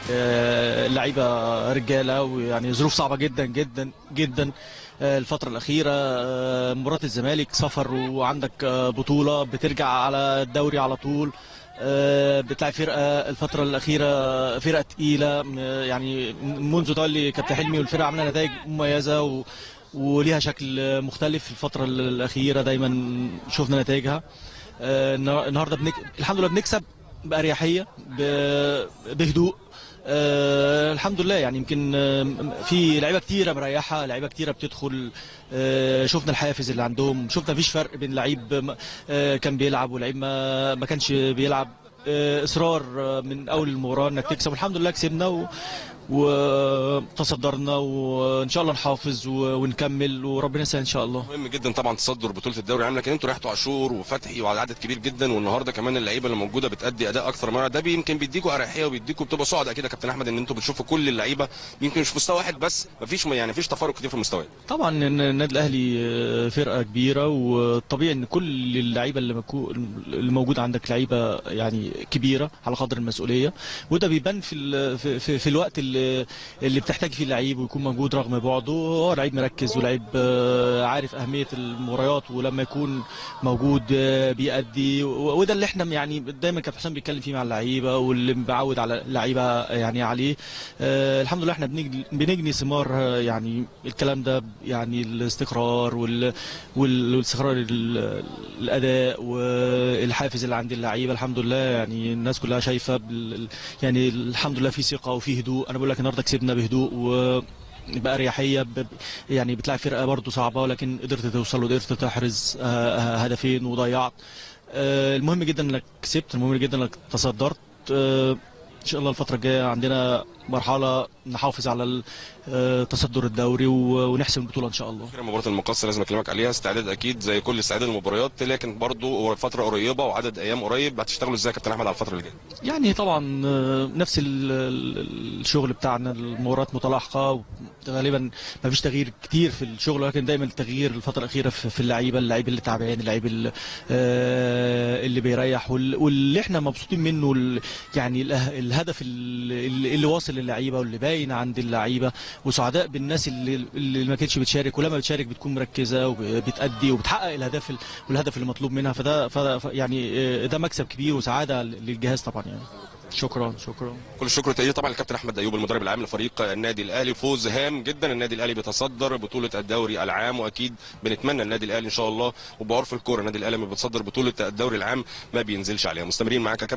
آه، اللعيبه رجاله ويعني ظروف صعبه جدا جدا جدا آه، الفترة الأخيرة آه، مباراة الزمالك سفر وعندك آه، بطولة بترجع على الدوري على طول آه، بتلعب فرقة الفترة الأخيرة فرقة تقيلة آه، يعني منذ تولي كابتن حلمي والفرقة عاملة نتائج مميزة و وليها شكل مختلف في الفترة الأخيرة دايما شفنا نتائجها آه، النهار- النهارده بنك... الحمد لله بنكسب بأريحية ب... بهدوء آه الحمد لله يعني يمكن آه، في لعيبه كتيره مريحه لعيبه كتيره بتدخل آه شفنا الحافز اللي عندهم شفنا مفيش فرق بين لعيب آه كان بيلعب ولعيب ما ما كانش بيلعب آه اصرار آه، من اول المباراه انك تكسب والحمد لله كسبنا و... وتصدرنا وان شاء الله نحافظ و... ونكمل وربنا يسهل ان شاء الله مهم جدا طبعا تصدر بطوله الدوري العام لكن انتوا ريحتوا عاشور وفتحي وعلى عدد كبير جدا والنهارده كمان اللعيبه اللي موجوده بتادي اداء اكثر من ده بي- يمكن بيديكوا اريحيه وبيديكوا بتبقى سعد اكيد يا كابتن احمد ان انتوا بتشوفوا كل اللعيبه يمكن مش في مستوى واحد بس مفيش يعني مفيش تفارق كتير في المستويات طبعا إن النادي الاهلي آه، فرقه كبيره وطبيعي ان كل اللعيبه اللي مكو... اللي موجوده عندك لعيبه يعني كبيره على قدر المسؤوليه وده بيبان في ال... في, في, في الوقت اللي اللي بتحتاج فيه اللعيب ويكون موجود رغم بعده هو لعيب مركز ولعيب آه، عارف اهميه المباريات ولما يكون موجود آه، بيأدي و- وده اللي احنا يعني دايما كابتن حسام بيتكلم فيه مع اللعيبه واللي بعود على اللعيبه يعني عليه آه، الحمد لله احنا بنجني, بنجني ثمار آه، يعني الكلام ده يعني الاستقرار وال وال- والاستقرار ال- الاداء والحافز اللي عند اللعيبه الحمد لله يعني الناس كلها شايفه بال- يعني الحمد لله في ثقه وفي هدوء انا بقول لك النهارده كسبنا بهدوء و بأريحية ب- يعني بتلعب فرقة برضو صعبة ولكن قدرت توصل وقدرت تحرز آه، آه، هدفين وضيعت آه، المهم جدا انك كسبت المهم جدا انك تصدرت آه، ان شاء الله الفترة الجاية عندنا مرحلة نحافظ على ال- آه، تصدر الدوري و- ونحسم البطولة ان شاء الله اخيرا مباراه المقصه لازم اكلمك عليها استعداد اكيد زي كل استعداد المباريات لكن برضو فتره قريبه وعدد ايام قريب هتشتغلوا ازاي يا كابتن احمد على الفتره اللي جايه يعني طبعا آه، نفس ال- ال- الشغل بتاعنا المباريات متلاحقه غالبا ما فيش تغيير كتير في الشغل ولكن دايما التغيير الفتره الاخيره في في اللعيبه اللعيب اللي تعبان اللعيب اللي, آه، اللي بيريح وال- واللي احنا مبسوطين منه ال- يعني اله- الهدف اللي, اللي واصل للعيبه واللي باين عند اللعيبه وسعداء بالناس اللي, اللي ما كانتش بتشارك ولما بتشارك بتكون مركزه وبتأدي وبتحقق الهدف ال- والهدف اللي مطلوب منها فده فده ف- يعني آه، ده مكسب كبير وسعاده للجهاز طبعا يعني شكرا شكرا كل الشكر تقدير طبعا للكابتن احمد ايوب المدرب العام لفريق النادي الاهلي فوز هام جدا النادي الاهلي بيتصدر بطوله الدوري العام واكيد بنتمنى النادي الاهلي ان شاء الله وبعرف الكوره النادي الاهلي لما بيتصدر بطوله الدوري العام ما بينزلش عليها مستمرين معاك يا كابتن